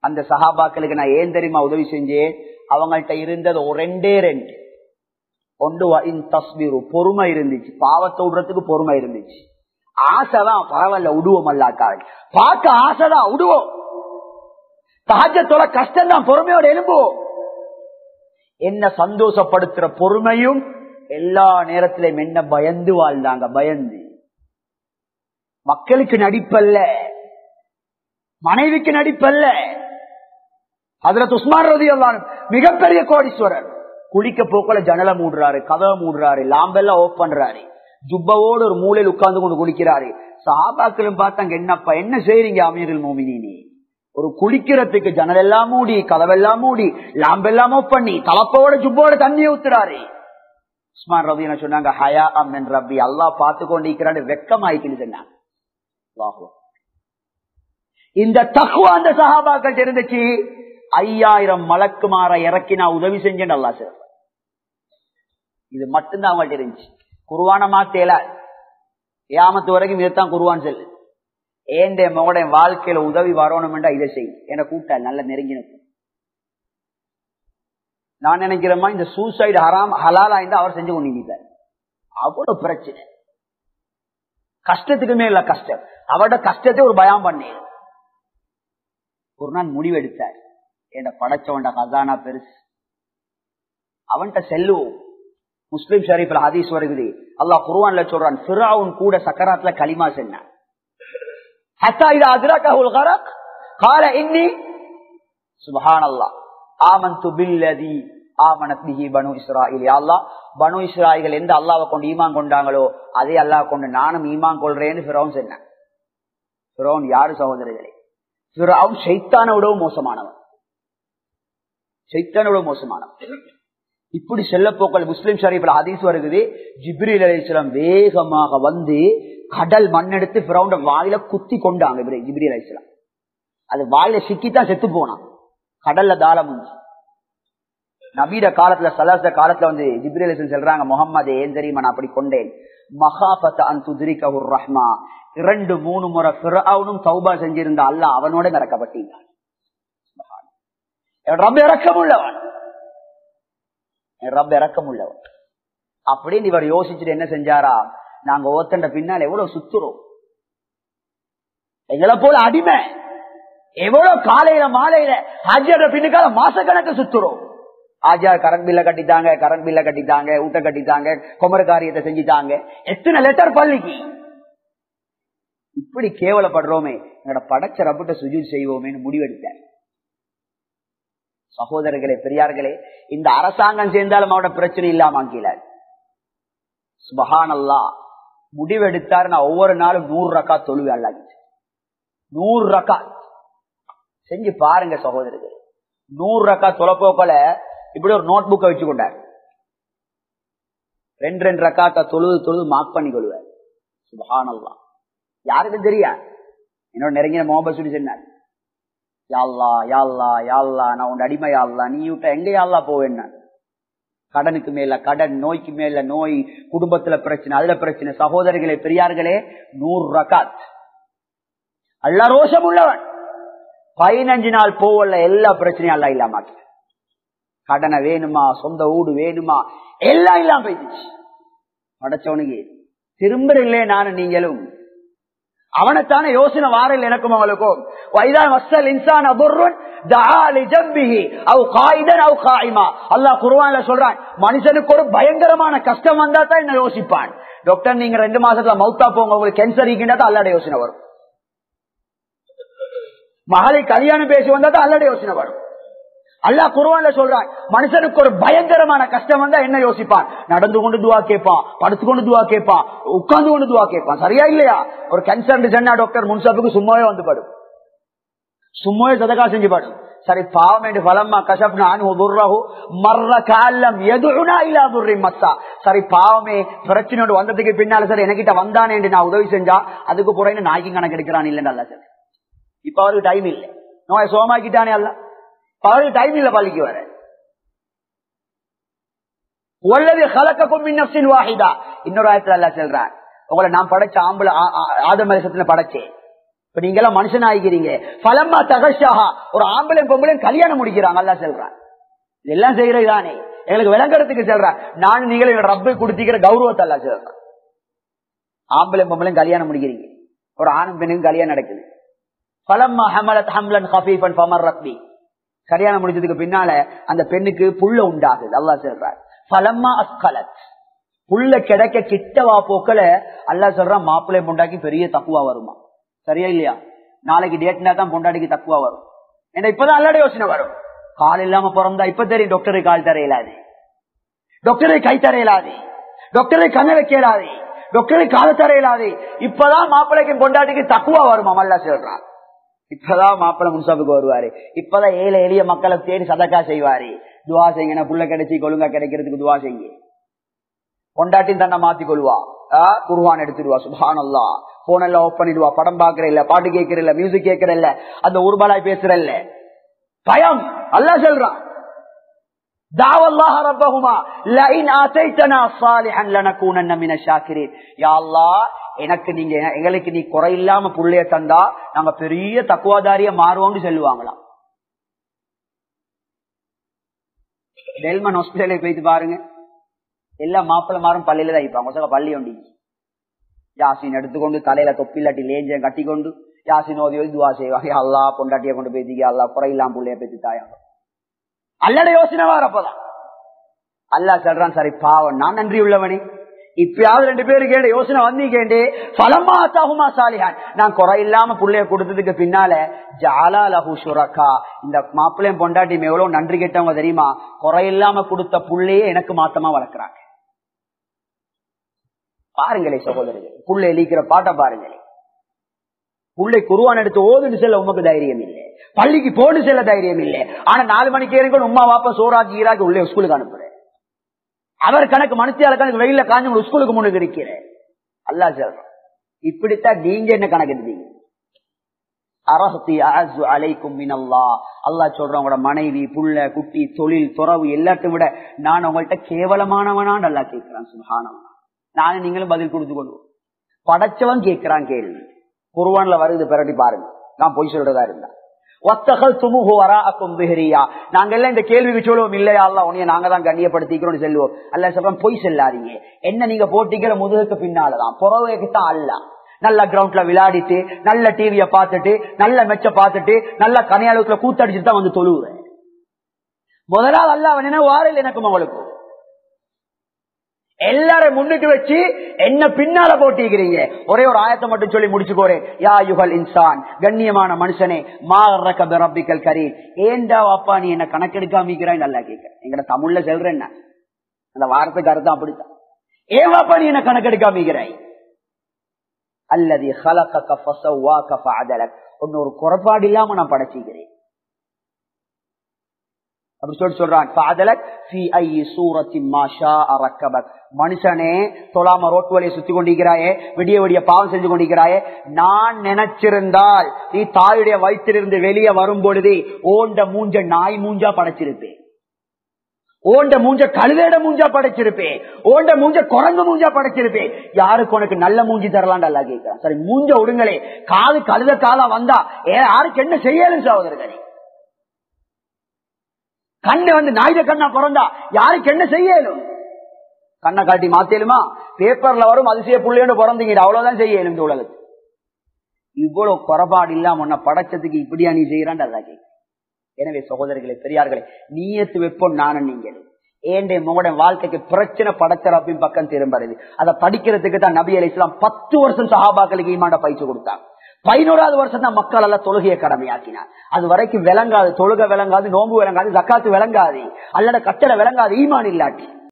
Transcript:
அந்த சஹாபாக்களுக்கு நான் ஏன் தெரியுமா உதவி செஞ்சேன் அவங்கள்ட்ட இருந்தது ஒரு ரெண்டே ரெண்டு ஒன்று தஸ்பீரு பொறுமை இருந்துச்சு பாவத்தை விடுறதுக்கு பொறுமை இருந்துச்சு ஆசைதான் பரவாயில்ல உடுவோம் அல்லாக்காக பார்க்க ஆசைதான் உடுவோம் சகஜத்தோட கஷ்டம் தான் பொறுமையோட எழும்புவோம் என்ன சந்தோஷப்படுத்துற பொறுமையும் எல்லா நேரத்திலும் என்ன பயந்து வாழ்ந்தாங்க பயந்து மக்களுக்கு நடிப்பல்ல மனைவிக்கு நடிப்பல்ல அதுல உஸ்மான் ரதி எல்லாம் மிகப்பெரிய கோடீஸ்வரர் குளிக்க போக்கல ஜனலை மூடுறாரு கதவை மூடுறாரு லாம்பெல்லாம் ஓப் பண்றாரு ஜுப்பவோடு ஒரு மூலையில் உட்கார்ந்து கொண்டு குளிக்கிறாரு சாபாக்களும் பார்த்தாங்க என்னப்பா என்ன செய்றீங்க அமீரில் மோமினி ஒரு குளிக்கிறதுக்கு ஜன்னல் எல்லாம் மூடி கதவெல்லாம் மூடி லாம்பெல்லாம் ஓப் பண்ணி தலப்போட ஜுப்போட தண்ணி ஊத்துறாரு உஸ்மான் ரவி என்ன சொன்னாங்க ஹயா அம்மன் ரப்பி அல்லா பார்த்து கொண்டிருக்கிறாரு வெக்கமாயிக்குன்னு சொன்னாங்க இந்த தக்குவா அந்த சஹாபாக்கள் இருந்துச்சு ஐயாயிரம் மலக்கு மாற இறக்கி நான் உதவி செஞ்சேன் அல்லா சார் இது மட்டும்தான் அவங்கள்ட்ட இருந்துச்சு குருவான மாத்தேல ஏமத்து வரைக்கும் இதுதான் குருவான் செல்லு ஏண்ட மகட வாழ்க்கையில உதவி வரணும்டா இதை செய் என கூட்ட நல்ல நெருங்கினது நான் நினைக்கிறேமா இந்த சூசைடு ஹராம் ஹலாலா இருந்தா அவர் செஞ்சு கொண்டிருந்தார் அவ்வளவு பிரச்சனை கஷ்டத்துக்கு மேல கஷ்டம் அவரோட கஷ்டத்தை ஒரு பயம் பண்ணி ஒரு நாள் முடிவு எடுத்தார் என் படைச்சவன்ட கசானா பெருசு அவன்கிட்ட செல்லுவோம் முஸ்லிம் ஷரீஃப்ல ஹதீஸ் வருகுது அல்லாஹ் குருவான்ல சொல்றான் ஃபிராவுன் கூட சக்கராத்ல களிமா சென்னான் ஹத்தா இது அதிரகஹுல் கரக் قال اني سبحان الله آمنت بالذي ஆமனத் பிஹி பனு இஸ்ராயில் அல்லா பனு இஸ்ராயிகள் எந்த அல்லாவை கொண்டு ஈமான் கொண்டாங்களோ அதே அல்லாஹ் கொண்டு நானும் ஈமான் கொள்றேன்னு ஃபிரௌன் சொன்னேன் ஃபிரௌன் யாரு சகோதரர்களே ஃபிரௌன் சைத்தான விடவும் மோசமானவன் சைத்தான விடவும் மோசமானவன் இப்படி செல்ல போக்கள் முஸ்லிம் ஷரீஃப்ல ஹதீஸ் வருகுது ஜிப்ரீல் அலிஸ்லாம் வேகமாக வந்து கடல் மண்ணெடுத்து ஃபிரௌண்ட வாயில குத்தி கொண்டாங்க ஜிப்ரி அலிஸ்லாம் அது வாயில சிக்கித்தான் செத்து போனான் கடல்ல தாளம் நபீட காலத்துல சலாச காலத்துல வந்து ஜிப்ரி அலிஸ்லாம் சொல்றாங்க முகமது ஏன் தெரியுமா நான் அப்படி கொண்டேன் மகாபத் அன் துதிரிகவுர் ரஹ்மா இரண்டு மூணு முறை ஃபிரௌனும் தௌபா செஞ்சிருந்த அல்ல அவனோட மிரக்கப்பட்டான் ரொம்ப இறக்கம் உள்ளவன் ரப்ப இறக்கம் உள்ளவன் அப்படின்னு இவர் யோசிச்சுட்டு என்ன செஞ்சாரா நாங்க ஓத்தண்ட பின்னால் எவ்வளவு சுத்துறோம் எங்களை போல அடிமை எவ்வளவு காலையில மாலையில ஹாஜியோட பின்னுக்கால மாச கணக்கு சுத்துறோம் ஆஜியார் கரண்ட் பில்ல கட்டித்தாங்க கரண்ட் பில்ல கட்டித்தாங்க ஊட்ட கட்டித்தாங்க குமர காரியத்தை செஞ்சுட்டாங்க எத்தனை லெட்டர் பள்ளிக்கு இப்படி கேவலப்படுறோமே எங்களோட படைச்ச ரப்பிட்ட சுஜூத் செய்வோமேன்னு முடிவெடுத்தார் சகோதரர்களே பெரியார்களே இந்த அரசாங்கம் சேர்ந்தாலும் அவட பிரச்சனை இல்லாம ஆக்கிலார் சுபஹானல்லா முடிவெடுத்தாரு நான் ஒவ்வொரு நாளும் நூறு ரக்கா தொழுவே அல்லாச்சு நூறு ரக்கா செஞ்சு பாருங்க சகோதரர்களே நூறு ரக்கா தொலைப்போக்கல இப்படி ஒரு நோட் புக்கை வச்சு கொண்டார் ரெண்டு ரெண்டு ரக்காத்த தொழுது தொழுது மார்க் பண்ணி கொள்வார் சுபஹானல்லா யாருக்கும் தெரியா என்னோட நெருங்கின முகமது சொல்லி சொன்னார் யாழ்லா யாழ்லா யாழ்லா நான் உன் அடிமை யாழ்லா நீ விட்ட எங்க யாழ்லா போவேன் கடனுக்கு மேல கடன் நோய்க்கு மேல நோய் குடும்பத்துல பிரச்சனை அதுல பிரச்சனை சகோதரிகளே பெரியார்களே நூறு ரகாத் அல்ல ரோஷம் உள்ளவன் பதினஞ்சு நாள் போவல எல்லா பிரச்சனையும் அல்ல இல்லாம கடனை வேணுமா சொந்த வீடு வேணுமா எல்லாம் இல்லாம போயிடுச்சு படைச்சவனுக்கு திரும்புறீங்களே நானும் நீங்களும் அவனைத்தானே யோசனை வாரில் எனக்கும் அவங்களுக்கும் வைதான் வசல் இன்சான் அபுர்வன் அல்லாஹ் குருவான்ல சொல்றான் மனுஷனுக்கு ஒரு பயங்கரமான கஷ்டம் வந்தா தான் என்ன யோசிப்பான் டாக்டர் நீங்க ரெண்டு மாசத்துல மவுத்தா போங்க உங்களுக்கு கேன்சர் இருக்கின்றா அல்லாட யோசனை வரும் மகளை கல்யாணம் பேசி வந்தா தான் அல்லாட யோசனை வரும் அல்லா குருவான்ல சொல்றான் மனுஷனுக்கு ஒரு பயங்கரமான கஷ்டம் வந்தா என்ன யோசிப்பான் நடந்து கொண்டு துவா கேட்பான் படுத்து கொண்டு துவா கேட்பான் உட்கார்ந்து கொண்டு துவா கேட்பான் சரியா இல்லையா ஒரு கேன்சர் சொன்னா டாக்டர் முன்சாப்புக்கு சும்மாவே வந்து படும் சும்மாவே சதகா செஞ்சு படும் சரி பாவம் என்று பலம்மா கசப்னான் மர்ற காலம் எதுனா இல்லா துர்ரி மத்தா சரி பாவமே பிரச்சனையோடு வந்ததுக்கு பின்னால சார் எனக்கிட்ட வந்தானே என்று நான் உதவி செஞ்சா அதுக்கு புறையில நாய்க்கு கணக்கு எடுக்கிறான் இல்லைன்னு அல்ல சார் இப்ப அவருக்கு டைம் இல்லை நோயை சோமாக்கிட்டானே அல்ல அவருக்கு டைம் இல்ல பள்ளிக்கு வர உள்ளது கலக்கக்கும் மின்னப்சின் வாஹிதா இன்னொரு ஆயத்துல அல்ல சொல்றான் உங்களை நான் படைச்ச ஆம்பளை ஆதம தேசத்துல படைச்சேன் இப்ப நீங்க எல்லாம் மனுஷன் ஆகிக்கிறீங்க பலமா தகஷாஹா ஒரு ஆம்பளை பொம்பளையும் கல்யாணம் முடிக்கிறாங்க அல்லா சொல்றான் இதெல்லாம் செய்யறது தானே எங்களுக்கு விளங்குறதுக்கு சொல்றேன் நான் நீங்கள் எங்க ரப்பை கொடுத்திக்கிற கௌரவத்தை அல்லா சொல்றேன் ஆம்பளை பொம்பளையும் கல்யாணம் முடிக்கிறீங்க ஒரு ஆணும் பெண்ணுக்கும் கல்யாணம் நடக்குது பலம்மா ஹமலத் ஹம்லன் ஹபீஃபன் ஃபமர் ரத்பி கல்யாணம் முடிச்சதுக்கு பின்னால அந்த பெண்ணுக்கு புள்ள உண்டாகுது அல்லா சொல்றார் பலம்மா அஸ்கலத் புள்ள கிடைக்க கிட்டவா போக்கல அல்லா சொல்றான் மாப்பிள்ளை பொண்டாக்கி பெரிய தக்குவா வருமா சரியா இல்லையா நாளைக்கு டேட்னா தான் பொண்டாட்டிக்கு தக்குவா வரும் ஏன்னா இப்பதான் அல்லாட யோசனை வரும் கால் இல்லாம பிறந்தா இப்ப தெரியும் டாக்டரை கால் தர இயலாது டாக்டரை கை தர இயலாது டாக்டரை கண்ண வைக்க இயலாது டாக்டரை கால தர இயலாது இப்பதான் மாப்பிள்ளைக்கு பொண்டாட்டிக்கு தக்குவா வருமா அல்லா சொல்றான் இப்பதான் மாப்பிள்ள முன்சாப்புக்கு வருவாரு இப்பதான் ஏழை எளிய மக்களை தேடி சதக்கா செய்வாரு துவா செய்யுங்க புள்ள கிடைச்சி கொழுங்கா கிடைக்கிறதுக்கு துவா செய்யுங்க கொண்டாட்டி தன்னை மாத்தி கொள்வா குருவான் எடுத்துடுவா சுபான் அல்லா போன் எல்லாம் ஆஃப் பண்ணிடுவா படம் பாக்குற இல்ல பாட்டு கேட்கிற இல்ல மியூசிக் கேட்கிற இல்ல அந்த ஊர்பாலாய் பேசுற இல்ல பயம் அல்ல சொல்றான் எனக்கு நீங்க எங்களுக்கு நீ குறை இல்லாம புள்ளைய தந்தா நாங்க பெரிய தக்குவாதாரிய மாறுவோம்னு சொல்லுவாங்களாம் டெல்மன் ஹாஸ்பிட்டலுக்கு போயிட்டு பாருங்க எல்லா மாப்பிள்ள மாறும் பள்ளியில தான் இருப்பாங்க பள்ளி ஒண்டி யாசின் எடுத்துக்கொண்டு தலையில தொப்பில்லாட்டி லேஞ்சம் கட்டி கொண்டு யாசின் ஓதி ஓதி துவா செய்வாங்க அல்லா பொண்டாட்டிய கொண்டு பேசிக்க அல்லா குறையில்லாம் புள்ளைய பேசி தாயாங்க அல்லட யோசனை வார அப்பதான் அல்லா சொல்றான் சரி பாவம் நான் நன்றி உள்ளவனே இப்பயாவது ரெண்டு பேரு கேட்டு யோசனை வந்தீங்கேண்டே பலமா தகுமா சாலிஹான் நான் குறை இல்லாம புள்ளைய கொடுத்ததுக்கு பின்னால ஜாலா லஹு சுரக்கா இந்த மாப்பிள்ளையும் பொண்டாட்டியும் எவ்வளவு நன்றி கேட்டவங்க தெரியுமா குறை இல்லாம கொடுத்த புள்ளையே எனக்கு மாத்தமா வளர்க்குறாங்க பாருங்களே சகோதரர்கள் புள்ளை எலிக்கிற பாட்டை பாருங்களே புள்ளை குருவான் எடுத்து ஓதுன்னு செல்ல உமக்கு தைரியம் இல்லை பள்ளிக்கு போட்டு செல்ல தைரியம் இல்லை ஆனா நாலு மணிக்கு ஏறிக்கொண்டு உமா வாப்பா சோறாக்கி ஈராக்கி உள்ளே ஸ்கூலுக்கு அனுப்புறேன் அவர் கணக்கு மனுஷியால கணக்கு வெயில காஞ்சு ஸ்கூலுக்கு முன்னுக்கு இருக்கிறேன் அல்லா சொல்றோம் இப்படித்தான் நீங்க என்ன கணக்கு எடுத்தீங்க அல்லா சொல்றேன் உங்களோட மனைவி புள்ள குட்டி தொழில் துறவு எல்லாத்தையும் விட நான் உங்கள்கிட்ட கேவலமானவனான் அல்லா கேட்கிறான் சுகானவனா நானும் நீங்களும் பதில் கொடுத்து கொள்வோம் படைச்சவன் கேட்கிறான் கேள்வி குருவான்ல வருது பிறட்டி பாருங்க நான் பொய் சொல்றதா இருந்தா ஒத்தகல் துமுகு வரா கும்பிஹரியா நாங்க எல்லாம் இந்த கேள்விக்கு சொல்லுவோம் இல்லையா அல்ல உனைய நாங்க தான் கண்ணியப்படுத்திக்கிறோம் சொல்லுவோம் அல்ல சொல்றோம் பொய் சொல்லாதீங்க என்ன நீங்க போட்டிக்கிற முதுகுக்கு பின்னாலதான் புறவைக்கு தான் அல்ல நல்ல கிரவுண்ட்ல விளையாடிட்டு நல்ல டிவிய பார்த்துட்டு நல்ல மெச்ச பார்த்துட்டு நல்ல கனியாளுக்குள்ள கூத்தடிச்சுட்டு தான் வந்து தொழுவுறேன் முதலாவது அல்ல அவன் என்ன வாரில் எனக்கும் அவளுக்கும் எல்லாரும் முன்னுக்கு வச்சு என்ன பின்னால போட்டிக்கிறீங்க ஒரே ஒரு ஆயத்தை மட்டும் சொல்லி முடிச்சுக்கோரேன் யா யுகல் இன்சான் கண்ணியமான மனுஷனே மாரக்க ரப்பிக்கல் கரீம் ஏண்டா அப்பா நீ என்ன கணக்கெடுக்காமிக்கிறாய் நல்லா கேட்க எங்கட தமிழ்ல சொல்றேன் அந்த வார்த்தைக்கு அர்த்தம் அப்படித்தான் ஏன் வாப்பா நீ என்ன கணக்கெடுக்காமிக்கிறாய் அல்லது ஒன்னு ஒரு குறைபாடு இல்லாம நான் படைச்சிக்கிறேன் அப்படி சொல்லி சொல்றான் மனுஷனே தொழாம ரோட்டு வழியை சுத்தி கொண்டிருக்கிறாயே விடிய விடிய பாவம் செஞ்சு கொண்டிருக்கிறாயே நான் நினைச்சிருந்தால் நீ தாயுடைய வயிற்றிலிருந்து வெளியே வரும் பொழுது ஓண்ட மூஞ்ச நாய் மூஞ்சா படைச்சிருப்பேன் ஓண்ட மூஞ்ச கழுவேட மூஞ்சா படைச்சிருப்பேன் ஓண்ட மூஞ்ச குரங்கு மூஞ்சா படைச்சிருப்பேன் யாருக்கு உனக்கு நல்ல மூஞ்சி தரலாம் நல்லா கேட்கிறான் சரி மூஞ்ச விடுங்களே காது கழுத காலா வந்தா யாருக்கு என்ன செய்யலும் சகோதரர்களே கண்ணு வந்து நாயுத கண்ணா பிறந்தா யாருக்கு என்ன செய்யலும் கண்ணை காட்டி மாத்தேலுமா பேப்பர்ல வரும் அதிசய புள்ளையோட பிறந்தீங்க அவ்வளவுதான் செய்யலும் இந்த உலகத்து இவ்வளவு குறைபாடு இல்லாம உன்ன படைச்சதுக்கு இப்படியா நீ செய்யறான் கேட்க எனவே சகோதரர்களே பெரியார்களே நீயத்து வைப்போம் நானும் நீங்கள் ஏண்டே உங்களோட வாழ்க்கைக்கு பிரச்சனை படைச்சரப்பின் பக்கம் திரும்புறது அதை படிக்கிறதுக்கு தான் நபி அலி இஸ்லாம் பத்து வருஷம் சஹாபாக்களுக்கு ஈமாண்ட பயிற்சி கொடுத்தாங்க பதினோராவது வருஷம் தான் மக்கள் எல்லாம் தொழுகையை கடமையாக்கினார் அது வரைக்கும் விளங்காது தொழுக விளங்காது நோம்பு விளங்காது ஜக்காத்து விளங்காது அல்லட கட்டளை விளங்காது ஈமான் இல்லாட்டி